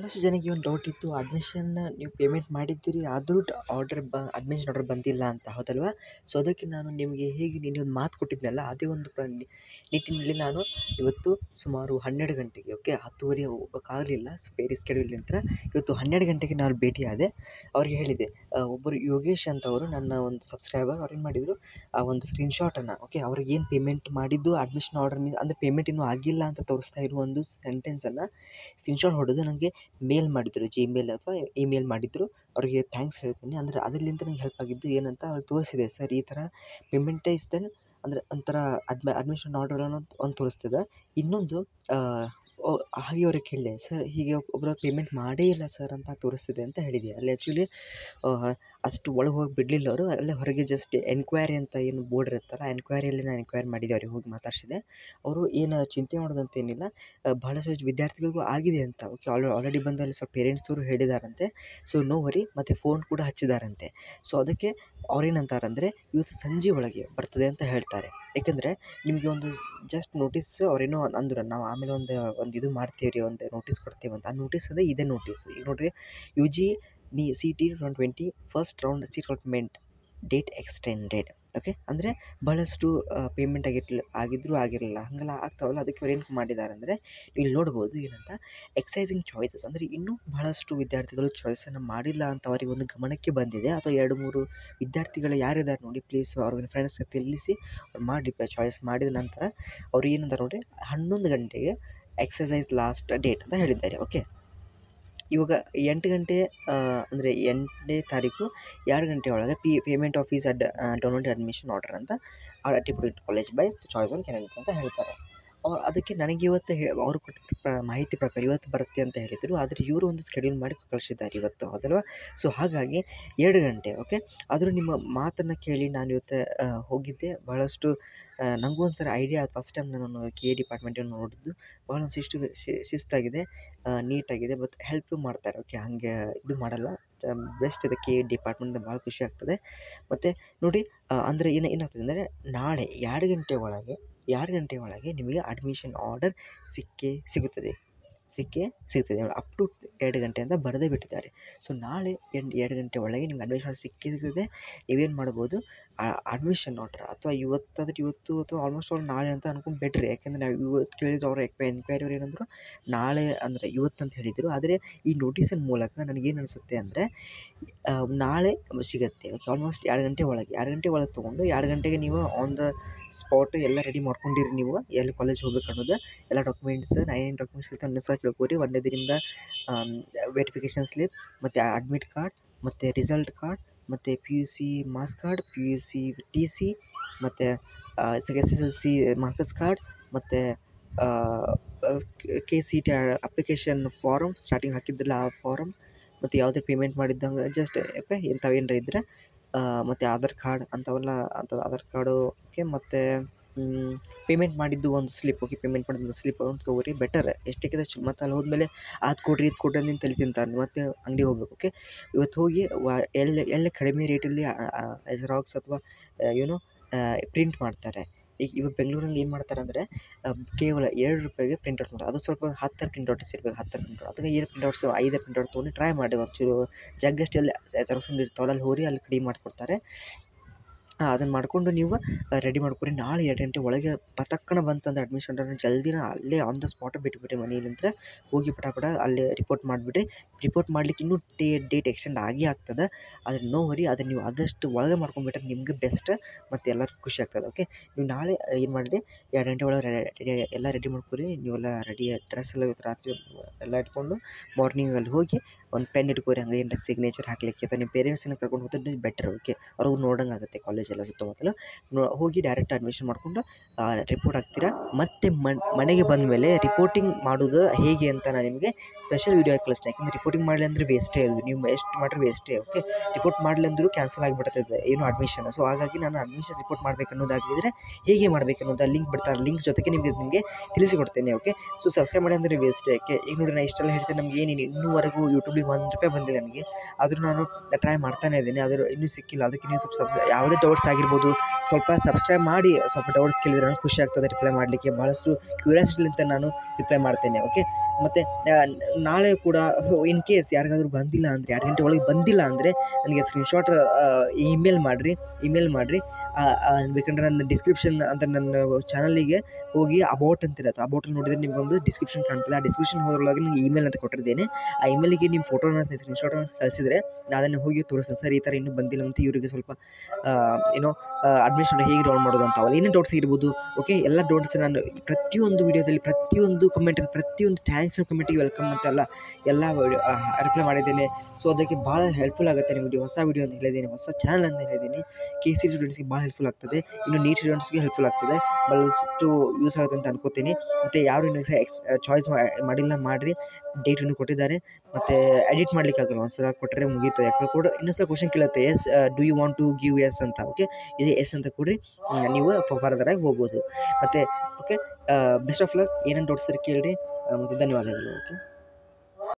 ಭಾಳಷ್ಟು ಜನಕ್ಕೆ ಒಂದು ಡೌಟ್ ಇತ್ತು ಅಡ್ಮಿಷನ್ ನೀವು ಪೇಮೆಂಟ್ ಮಾಡಿದ್ದೀರಿ ಆದರೂ ಆರ್ಡರ್ ಬ ಅಡ್ಮಿಷನ್ ಆರ್ಡರ್ ಬಂದಿಲ್ಲ ಅಂತ ಹೌದಲ್ವಾ ಸೊ ಅದಕ್ಕೆ ನಾನು ನಿಮಗೆ ಹೇಗೆ ನಿನ್ನೆ ಒಂದು ಮಾತು ಕೊಟ್ಟಿದ್ನಲ್ಲ ಅದೇ ಒಂದು ಪ್ರ ನಿಟ್ಟಿನಲ್ಲಿ ನಾನು ಇವತ್ತು ಸುಮಾರು ಹನ್ನೆರಡು ಗಂಟೆಗೆ ಓಕೆ ಹತ್ತುವರೆ ಹೋಗೋಕ್ಕಾಗಲಿಲ್ಲ ಸೊ ಬೇರೆ ಸ್ಕೆಡ್ಯೂಲಿಂದ ಇವತ್ತು ಹನ್ನೆರಡು ಗಂಟೆಗೆ ನಾನು ಭೇಟಿಯಾದೆ ಅವ್ರಿಗೆ ಹೇಳಿದೆ ಒಬ್ಬರು ಯೋಗೇಶ್ ಅಂತವರು ನನ್ನ ಒಂದು ಸಬ್ಸ್ಕ್ರೈಬರ್ ಅವ್ರು ಏನು ಮಾಡಿದರು ಆ ಒಂದು ಸ್ಕ್ರೀನ್ಶಾಟನ್ನು ಓಕೆ ಅವ್ರಿಗೆ ಏನು ಪೇಮೆಂಟ್ ಮಾಡಿದ್ದು ಅಡ್ಮಿಷನ್ ಆರ್ಡರ್ ಅಂದರೆ ಪೇಮೆಂಟ್ ಇನ್ನೂ ಆಗಿಲ್ಲ ಅಂತ ತೋರಿಸ್ತಾ ಇರೋ ಒಂದು ಸೆಂಟೆನ್ಸನ್ನು ಸ್ಕ್ರೀನ್ಶಾಟ್ ಹೊಡೆದು ನನಗೆ ಮೇಲ್ ಮಾಡಿದರು ಜಿಮೇಲ್ ಅಥವಾ ಇಮೇಲ್ ಮಾಡಿದರು ಅವರಿಗೆ ಥ್ಯಾಂಕ್ಸ್ ಹೇಳ್ತೀನಿ ಅಂದರೆ ಅದರಲ್ಲಿಂದ ನಂಗೆ ಹೆಲ್ಪ್ ಆಗಿದ್ದು ಏನಂತ ಅವ್ರಿಗೆ ತೋರಿಸಿದೆ ಸರ್ ಈ ಥರ ಪೇಮೆಂಟ್ ಇಸ್ ದೆನ್ ಅಂದರೆ ಒಂಥರ ಅಡ್ಮಿ ಅಡ್ಮಿಷನ್ ಆರ್ಡರ್ ಅನ್ನೋದು ಒಂದು ತೋರಿಸ್ತದೆ ಇನ್ನೊಂದು ಹಾಗೆ ಅವ್ರಿಗೆ ಕೇಳಿದೆ ಸರ್ ಹೀಗೆ ಒಬ್ಬರು ಪೇಮೆಂಟ್ ಮಾಡೇ ಇಲ್ಲ ಸರ್ ಅಂತ ತೋರಿಸ್ತಿದೆ ಅಂತ ಹೇಳಿದೆ ಅಲ್ಲಿ ಆ್ಯಕ್ಚುಲಿ ಅಷ್ಟು ಒಳಗೆ ಹೋಗಿ ಬಿಡಲಿಲ್ಲ ಅವರು ಅಲ್ಲೇ ಹೊರಗೆ ಜಸ್ಟ್ ಎನ್ಕ್ವೈರಿ ಅಂತ ಏನು ಬೋರ್ಡ್ ಇರುತ್ತಲ್ಲ ಆ ಎನ್ಕ್ವೈರಿಯಲ್ಲಿ ನಾನು ಎನ್ಕ್ವೈರಿ ಮಾಡಿದ್ದೆ ಅವ್ರಿಗೆ ಹೋಗಿ ಮಾತಾಡಿಸಿದೆ ಅವರು ಏನು ಚಿಂತೆ ಮಾಡೋದಂತ ಏನಿಲ್ಲ ಭಾಳಷ್ಟು ವಿದ್ಯಾರ್ಥಿಗಳಿಗೂ ಆಗಿದೆ ಅಂತ ಓಕೆ ಆಲ್ ಆಲ್ರೆಡಿ ಬಂದು ಅಲ್ಲಿ ಸ್ವಲ್ಪ ಪೇರೆಂಟ್ಸವರು ಹೇಳಿದಾರಂತೆ ಸೊ ನೋ ವರಿ ಮತ್ತು ಫೋನ್ ಕೂಡ ಹಚ್ಚಿದಾರಂತೆ ಸೊ ಅದಕ್ಕೆ ಅವ್ರೇನಂತಾರಂದರೆ ಇವತ್ತು ಸಂಜೆ ಒಳಗೆ ಬರ್ತದೆ ಅಂತ ಹೇಳ್ತಾರೆ ಏಕೆಂದರೆ ನಿಮಗೆ ಒಂದು ಜಸ್ಟ್ ನೋಟಿಸ್ ಅವರೇನೋ ಅಂದ್ರು ನಾವು ಆಮೇಲೆ ಒಂದು ಒಂದು ಇದು ಮಾಡ್ತೀವಿ ರೀ ಒಂದು ನೋಟಿಸ್ ಕೊಡ್ತೀವಿ ಅಂತ ಆ ನೋಟಿಸ್ ಅದೇ ಇದೇ ನೋಟಿಸು ಈಗ ನೋಡಿರಿ ಯು ಜಿ ನಿ C T two twenty first round seat allotment date extended okay ಅಂದರೆ ಭಾಳಷ್ಟು ಪೇಮೆಂಟ್ ಆಗಿರ್ಲಿ ಆಗಿದ್ದರೂ ಆಗಿರಲಿಲ್ಲ ಹಾಗೆಲ್ಲ ಆಗ್ತಾವಲ್ಲ ಅದಕ್ಕೆ ಅವ್ರು ಏನು ಮಾಡಿದ್ದಾರೆ ಅಂದರೆ ಇಲ್ಲಿ ನೋಡ್ಬೋದು ಏನಂತ ಎಕ್ಸೈಸಿಂಗ್ ಚಾಯ್ಸಸ್ ಅಂದರೆ ಇನ್ನೂ ಭಾಳಷ್ಟು ವಿದ್ಯಾರ್ಥಿಗಳು ಚಾಯ್ಸನ್ನು ಮಾಡಿಲ್ಲ ಅಂತ ಅವರಿಗೆ ಒಂದು ಗಮನಕ್ಕೆ ಬಂದಿದೆ ಅಥವಾ ಎರಡು ಮೂರು ವಿದ್ಯಾರ್ಥಿಗಳು ಯಾರಿದ್ದಾರೆ ನೋಡಿ ಪ್ಲೀಸ್ ಅವ್ರಿಗೆ ಫ್ರೆಂಡ್ಸ್ ತಿಳಿಸಿ ಅವ್ರು ಮಾಡಿ ಚಾಯ್ಸ್ ಮಾಡಿದ ನಂತರ ಅವ್ರು ಏನಂತಾರೆ ನೋಡಿ ಹನ್ನೊಂದು ಗಂಟೆಗೆ ಎಕ್ಸಸೈಸ್ ಲಾಸ್ಟ್ ಡೇಟ್ ಅಂತ ಹೇಳಿದ್ದಾರೆ ಓಕೆ ಇವಾಗ ಎಂಟು ಗಂಟೆ ಅಂದರೆ ಎಂಟನೇ ತಾರೀಕು ಎರಡು ಗಂಟೆ ಒಳಗೆ P payment of fees and download admission order ಅಂತ deputed college by choice on candidate ಅಂತ ಹೇಳ್ತಾರೆ ಅದಕ್ಕೆ ನನಗೆ ಇವತ್ತು ಹೇ ಅವರು ಕೊಟ್ಟ ಮಾಹಿತಿ ಪ್ರಕಾರ ಇವತ್ತು ಬರುತ್ತೆ ಅಂತ ಹೇಳಿದರು ಆದರೆ ಇವರು ಒಂದು ಸ್ಕೆಡ್ಯೂಲ್ ಮಾಡಿ ಕಳಿಸಿದ್ದಾರೆ ಇವತ್ತು ಹೌದಲ್ವಾ ಸೊ ಹಾಗಾಗಿ ಎರಡು ಗಂಟೆ ಓಕೆ ಆದರೂ ನಿಮ್ಮ ಮಾತನ್ನು ಕೇಳಿ ನಾನು ಇವತ್ತು ಹೋಗಿದ್ದೆ ಭಾಳಷ್ಟು ನನಗೂ ಒಂದು ಸರಿ ಐಡಿಯಾ ಫಸ್ಟ್ ಟೈಮ್ ನಾನು ಕೆ ಎ ಡಿಪಾರ್ಟ್ಮೆಂಟನ್ನು ನೋಡಿದ್ದು ಭಾಳ ಶಿಸ್ತು ಶಿಸ್ತಾಗಿದೆ ನೀಟಾಗಿದೆ ಮತ್ತು ಹೆಲ್ಪು ಮಾಡ್ತಾರೆ ಓಕೆ ಹಾಗೆ ಇದು ಮಾಡಲ್ಲ ಬೆಸ್ಟ್ ಇದೆ ಕೆ ಎ ಡಿಪಾರ್ಟ್ಮೆಂಟ್ ಭಾಳ ಖುಷಿ ಆಗ್ತದೆ ಮತ್ತು ನೋಡಿ ಅಂದರೆ ಏನು ಏನಾಗ್ತದೆ ಅಂದರೆ ನಾಳೆ ಎರಡು ಗಂಟೆ ಒಳಗೆ ಎರಡು ಗಂಟೆ ಒಳಗೆ ನಿಮಗೆ ಅಡ್ಮಿಷನ್ ಆರ್ಡರ್ ಸಿಕ್ಕೇ ಸಿಗುತ್ತದೆ ಸಿಕ್ಕೇ ಸಿಗ್ತದೆ ಅಪ್ ಟು ಎರಡು ಗಂಟೆ ಅಂತ ಬರೆದೇ ಬಿಟ್ಟಿದ್ದಾರೆ ಸೊ ನಾಳೆ ಎಂಟು ಎರಡು ಗಂಟೆ ಒಳಗೆ ನಿಮ್ಗೆ ಅಡ್ಮಿಷನ್ ಸಿಕ್ಕೇ ಸಿಗ್ತದೆ ನೀವೇನು ಮಾಡ್ಬೋದು ಅಡ್ಮಿಷನ್ ಆರ್ಡ್ರ್ ಅಥವಾ ಇವತ್ತಾದ್ರೆ ಇವತ್ತು ಅಥವಾ ಆಲ್ಮೋಸ್ಟ್ ಆಲ್ ನಾಳೆ ಅಂತ ಅನ್ಕೊಂಡು ಬೆಟ್ರಿ ಯಾಕೆಂದರೆ ನಾವು ಇವತ್ತು ಕೇಳಿದ್ರು ಅವ್ರು ಎಕ್ವೆ ಎನ್ಕ್ವೈರಿ ಅವ್ರು ಏನಂದರು ನಾಳೆ ಅಂದರೆ ಇವತ್ತು ಅಂತ ಹೇಳಿದರು ಆದರೆ ಈ ನೋಟಿಸಿನ ಮೂಲಕ ನನಗೇನು ಅನಿಸುತ್ತೆ ಅಂದರೆ ನಾಳೆ ಸಿಗುತ್ತೆ ಓಕೆ ಆಲ್ಮೋಸ್ಟ್ ಎರಡು ಗಂಟೆ ಒಳಗೆ ಎರಡು ಗಂಟೆ ಒಳಗೆ ತೊಗೊಂಡು ಎರಡು ಗಂಟೆಗೆ ನೀವು ಆನ್ ದ ಸ್ಪಾಟ್ ಎಲ್ಲ ರೆಡಿ ಮಾಡ್ಕೊಂಡಿರಿ ನೀವು ಎಲ್ಲಿ ಕಾಲೇಜ್ ಹೋಗ್ಬೇಕು ಅನ್ನೋದು ಎಲ್ಲ ಡಾಕ್ಯುಮೆಂಟ್ಸ್ ನಾ ಏನೇನು ಡಾಕ್ಯುಮೆಂಟ್ಸ್ ಇರ್ತಾವೆ ಅನ್ನೋ ಸಹ ಕೇಳ್ಕೊರಿ ಒಂದನೇ ದಿನದಿಂದ ವೆರಿಫಿಕೇಷನ್ ಸ್ಲಿಪ್ ಮತ್ತು ಅಡ್ಮಿಟ್ ಕಾರ್ಡ್ ಮತ್ತು ರಿಸಲ್ಟ್ ಕಾರ್ಡ್ ಮತ್ತು P U C marks card P U C T C ಮತ್ತು S S L C marks card ಮತ್ತು K C T application form starting ಹಾಕಿದ್ರಲ್ಲ ಆ ಫಾರಮ್ ಮತ್ತು ಯಾವುದೇ ಪೇಮೆಂಟ್ ಮಾಡಿದ್ದಂಗೆ ಜಸ್ಟ್ ಓಕೆ ಇಂಥವು ಏನರ ಇದ್ದರೆ ಮತ್ತು ಆಧಾರ್ ಕಾರ್ಡ್ ಅಂಥವೆಲ್ಲ ಅಂತ ಆಧಾರ್ ಕಾರ್ಡು ಓಕೆ ಮತ್ತು ಪೇಮೆಂಟ್ ಮಾಡಿದ್ದು ಒಂದು ಸ್ಲಿಪ್ ಓಕೆ ಪೇಮೆಂಟ್ ಮಾಡಿದ್ದು ಸ್ಲಿಪ್ ಒಂದು ತೊಗೊರಿ ಬೆಟರ್ ಎಷ್ಟಕ್ಕಿದೆ ಅಷ್ಟು ಮತ್ತು ಅಲ್ಲಿ ಹೋದ್ಮೇಲೆ ಅದು ಕೊಡಿರಿ ಇದು ಕೊಡಿರಿ ಅಂತ ತಲೆ ತಿಂತಾರೆ ಮತ್ತೆ ಅಂಗಡಿ ಹೋಗ್ಬೇಕು ಓಕೆ ಇವತ್ತು ಹೋಗಿ ವ ಎಲ್ಲಿ ಎಲ್ಲಿ ಕಡಿಮೆ ರೇಟಲ್ಲಿ ಜೆರಾಕ್ಸ್ ಅಥವಾ ಏನೋ ಪ್ರಿಂಟ್ ಮಾಡ್ತಾರೆ ಈಗ ಇವಾಗ ಬೆಂಗಳೂರಲ್ಲಿ ಏನು ಮಾಡ್ತಾರೆ ಅಂದರೆ ಕೇವಲ ಎರಡು ರೂಪಾಯಿಗೆ ಪ್ರಿಂಟೌಟ್ ಮಾಡ್ತಾರೆ ಅದು ಸ್ವಲ್ಪ ಹತ್ತರ ಪ್ರಿಂಟೌಟ್ಸ್ ಇರಬೇಕು ಹತ್ತರ ಪ್ರಿಂಟೌಟ್ ಅದಕ್ಕೆ ಏನು ಪ್ರಿಂಟೌಟ್ಸ್ ಐದು ಪ್ರಿಂಟೌಟ್ ತೊಗೊಂಡು ಟ್ರೈ ಮಾಡಿ ಒಂಚೂರು ಜಗ್ಗಷ್ಟು ಎಲ್ಲಿ ಜೆರಾಕ್ಸ್ ಅಂಗಡಿ ಇರ್ತಾವಲ್ಲ ಅಲ್ಲಿ ಹೋಗಿ ಅಲ್ಲಿ ಕಡಿಮೆ ಮಾಡಿಕೊಡ್ತಾರೆ ಅದನ್ನು ಮಾಡಿಕೊಂಡು ನೀವು ರೆಡಿ ಮಾಡ್ಕೊರಿ ನಾಳೆ ಎರಡು ಗಂಟೆ ಒಳಗೆ ಪಟಕ್ಕನ ಬಂತಂದ್ರೆ ಅಡ್ಮಿಷನ್ ಜಲ್ದಿನ ಅಲ್ಲೇ ಆನ್ ದ ಸ್ಪಾಟ್ ಬಿಟ್ಬಿಟ್ರಿ ಮನೆಯಲ್ಲಿಂದ ಹೋಗಿ ಪಟ ಪಟ ಅಲ್ಲೇ ರಿಪೋರ್ಟ್ ಮಾಡಿಬಿಟ್ರಿ ರಿಪೋರ್ಟ್ ಮಾಡ್ಲಿಕ್ಕೆ ಇನ್ನೂ ಡೇ ಡೇಟ್ ಎಕ್ಸ್ಟೆಂಡ್ ಆಗೇ ಆಗ್ತದೆ ಆದರೆ ನೋ ವರಿ ಅದನ್ನು ನೀವು ಆದಷ್ಟು ಒಳಗೆ ಮಾಡ್ಕೊಂಬಿಟ್ರೆ ನಿಮ್ಗೆ ಬೆಸ್ಟ್ ಮತ್ತು ಎಲ್ಲರಿಗೂ ಖುಷಿ ಆಗ್ತದೆ ಓಕೆ ನೀವು ನಾಳೆ ಏನು ಮಾಡಿರಿ ಎರಡು ಗಂಟೆ ಒಳಗೆ ಎಲ್ಲ ರೆಡಿ ಮಾಡ್ಕೊರಿ ನೀವೆಲ್ಲ ರೆಡಿ ಡ್ರೆಸ್ ಎಲ್ಲ ಇವತ್ತು ರಾತ್ರಿ ಎಲ್ಲ ಇಟ್ಕೊಂಡು ಮಾರ್ನಿಂಗ್ ಅಲ್ಲಿ ಹೋಗಿ ಒಂದು ಪೆನ್ ಇಟ್ಕೊರಿ ಹಂಗೆ ಏನಾರ ಸಿಗ್ನೇಚರ್ ಹಾಕ್ಲಿಕ್ಕೆ ಅಥವಾ ನಿಮ್ಮ ಪೇರೆಂಟ್ಸನ್ನ ಕರ್ಕೊಂಡು ಹೋದ್ರೆ ಬೆಟರ್ ಓಕೆ ಅವ್ರಿಗೆ ನೋಡಂಗೆ ಆಗುತ್ತೆ ಕಾಲೇಜೆಲ್ಲ ಸುತ್ತಮುತ್ತಲು ನೋ ಹೋಗಿ ಡೈರೆಕ್ಟ್ ಅಡ್ಮಿಷನ್ ಮಾಡಿಕೊಂಡು ರಿಪೋರ್ಟ್ ಹಾಕ್ತೀರಾ ಮತ್ತು ಮನೆಗೆ ಬಂದ ಮೇಲೆ ರಿಪೋರ್ಟಿಂಗ್ ಮಾಡೋದು ಹೇಗೆ ಅಂತ ನಾನು ನಿಮಗೆ ಸ್ಪೆಷಲ್ ವೀಡಿಯೋ ಕಳಿಸ್ತೀನಿ ಯಾಕಂದರೆ ರಿಪೋರ್ಟಿಂಗ್ ಮಾಡಲಿ ಅಂದರೆ ವೇಸ್ಟೇ ಅದು ನೀವು ಎಷ್ಟು ಮಾಡಿದ್ರೆ ವೇಸ್ಟೇ ಓಕೆ ರಿಪೋರ್ಟ್ ಮಾಡಲಿ ಅಂದರೂ ಕ್ಯಾನ್ಸಲ್ ಆಗಿಬಿಡ್ತದೆ ಏನು ಅಡ್ಮಿಷನ್ ಸೊ ಹಾಗಾಗಿ ನಾನು ಅಡ್ಮಿಷನ್ ರಿಪೋರ್ಟ್ ಮಾಡಬೇಕು ಅನ್ನೋದಾಗಿದ್ದರೆ ಹೇಗೆ ಮಾಡಬೇಕು ಅನ್ನೋದು ಲಿಂಕ್ ಬಿಡ್ತಾರೆ ಲಿಂಕ್ ಜೊತೆಗೆ ನಿಮಗೆ ನಿಮಗೆ ತಿಳಿಸಿಕೊಡ್ತೇನೆ ಓಕೆ ಸೊ ಸಬ್ಸ್ಕ್ರೈಬ್ ಮಾಡಿ ಅಂದರೆ ವೇಸ್ಟ್ ಯಾಕೆ ಈಗ ನೋಡಿ ನಾನು ಇಷ್ಟೆಲ್ಲ ಹೇಳ್ತೇನೆ ನಮ್ಗೆ ಏನೇನು ಇನ್ನೂವರೆಗೂ ಯೂಟ್ಯೂಬಿಗೆ ಒಂದು ರೂಪಾಯಿ ಬಂದಿಲ್ಲ ನನಗೆ ಆದರೂ ನಾನು ಟ್ರೈ ಮಾಡ್ತಾನೇ ಇದ್ದೀನಿ ಆದರೂ ಇನ್ನೂ ಸಿಕ್ಕಿಲ್ಲ ಅದಕ್ಕೆ ನೀವು ಸ್ವಲ್ಪ ಸಬ್ಸ್ ಯಾವುದೇ ಡೌಟ್ ಡೌಟ್ಸ್ ಆಗಿರ್ಬೋದು ಸ್ವಲ್ಪ ಸಬ್ಸ್ಕ್ರೈಬ್ ಮಾಡಿ ಸ್ವಲ್ಪ ಡೌಟ್ಸ್ ಕೇಳಿದರೆ ನನಗೆ ಖುಷಿ ಆಗ್ತದೆ ರಿಪ್ಲೈ ಮಾಡಲಿಕ್ಕೆ ಭಾಳಷ್ಟು ಕ್ಯೂರಿಯಾಸಿಟಿಲಿಂದ ನಾನು ರಿಪ್ಲೈ ಮಾಡ್ತೇನೆ ಓಕೆ ಮತ್ತು ನಾಳೆ ಕೂಡ ಇನ್ ಕೇಸ್ ಯಾರಿಗಾದ್ರೂ ಬಂದಿಲ್ಲ ಅಂದರೆ ಎರಡು ಗಂಟೆ ಒಳಗೆ ಬಂದಿಲ್ಲ ಅಂದರೆ ನನಗೆ ಸ್ಕ್ರೀನ್ಶಾಟ್ ಇಮೇಲ್ ಮಾಡಿರಿ ಇಮೇಲ್ ಮಾಡಿರಿ ಬೇಕಂದ್ರೆ ನನ್ನ ಡಿಸ್ಕ್ರಿಪ್ಷನ್ ಅಂತ ನನ್ನ ಚಾನಲಿಗೆ ಹೋಗಿ ಅಬೌಟ್ ಅಂತ ಇರುತ್ತೆ ಅಬೌಟ್ ನೋಡಿದರೆ ನಿಮಗೊಂದು ಡಿಸ್ಕ್ರಿಪ್ಷನ್ ಕಾಣ್ತದೆ ಆ ಡಿಸ್ಕ್ರಿಪ್ಷನ್ ಹೋದ್ರೊಳಗೆ ನನಗೆ ಇಮೇಲ್ ಅಂತ ಕೊಟ್ಟಿದ್ದೇನೆ ಆ ಇಮೇಲಿಗೆ ನಿಮ್ಮ ಫೋಟೋನ ಸ್ಕ್ರೀನ್ಶಾಟನ್ನು ಕಳಿಸಿದರೆ ನಾನು ಅದನ್ನು ಹೋಗಿ ತೋರಿಸ್ತೇನೆ ಸರ್ ಈ ಥರ ಇನ್ನೂ ಬಂದಿಲ್ಲ ಅಂತ ಇವರಿಗೆ ಸ್ವಲ್ಪ ಏನೋ ಅಡ್ಮಿಷನ್ ಹೇಗೆ ಡೌನ್ ಮಾಡೋದು ಅಂತ ಅವಲ್ಲ ಏನೇ ಡೌಟ್ಸ್ ಇರ್ಬೋದು ಓಕೆ ಎಲ್ಲ ಡೌಟ್ಸ್ ನಾನು ಪ್ರತಿಯೊಂದು ವೀಡಿಯೋದಲ್ಲಿ ಪ್ರತಿಯೊಂದು ಕಮೆಂಟಲ್ಲಿ ಪ್ರತಿಯೊಂದು ಥ್ಯಾಂಕ್ಸ್ ಕಮೆಂಟಿಗೆ ವೆಲ್ಕಮ್ ಅಂತೆಲ್ಲ ಎಲ್ಲ ರಿಪ್ಲೈ ಮಾಡಿದ್ದೇನೆ ಸೊ ಅದಕ್ಕೆ ಭಾಳ ಹೆಲ್ಪ್ಫುಲ್ ಆಗುತ್ತೆ ನಿಮಗೆ ಹೊಸ ವೀಡಿಯೋ ಅಂತ ಹೇಳಿದ್ದೀನಿ ಹೊಸ ಚಾನಲ್ ಅಂತ ಹೇಳಿದ್ದೀನಿ ಕೆ ಸಿ ಸ್ಟೂಡೆಂಟ್ಸ್ಗೆ ಭಾಳ ಹೆಲ್ಪ್ಫುಲ್ ಆಗ್ತದೆ ಇನ್ನು ನೀಟ್ ಸ್ಟೂಡೆಂಟ್ಸ್ಗೆ ಹೆಲ್ಪ್ಫುಲ್ ಆಗ್ತದೆ ಭಾಳಷ್ಟು ಯೂಸ್ ಆಗುತ್ತೆ ಅಂತ ಅನ್ಕೋತೀನಿ ಮತ್ತು ಯಾರು ಇನ್ನೂ ಎಕ್ಸ್ ಚಾಯ್ಸ್ ಮಾಡಿಲ್ಲ ಮಾಡಿರಿ ಡೇಟ್ ಇನ್ನೂ ಕೊಟ್ಟಿದ್ದಾರೆ ಮತ್ತು ಎಡಿಟ್ ಮಾಡ್ಲಿಕ್ಕೆ ಆಗಲ್ಲ ಒಂದು ಸಲ ಕೊಟ್ಟರೆ ಮುಗೀತು ಯಾಕಂದ್ರೆ ಕೂಡ ಇನ್ನೊಂದು ಸಲ ಕ್ವಶನ್ ಕೇಳುತ್ತೆ yes do you want to give yes ಅಂತ ಓಕೆ ಇದು ಎಸ್ ಅಂತ ಕೊಡ್ರಿ ಹ್ಮ್, ನೀವು ಫರ್ದರಾಗಿ ಹೋಗ್ಬೋದು ಮತ್ತು ಓಕೆ ಬೆಸ್ಟ್ ಆಫ್ ಲಕ್ ಏನೇನು ಡೌಟ್ಸ್ ಕೇಳಿರಿ ಮತ್ತು ಧನ್ಯವಾದಗಳು ಓಕೆ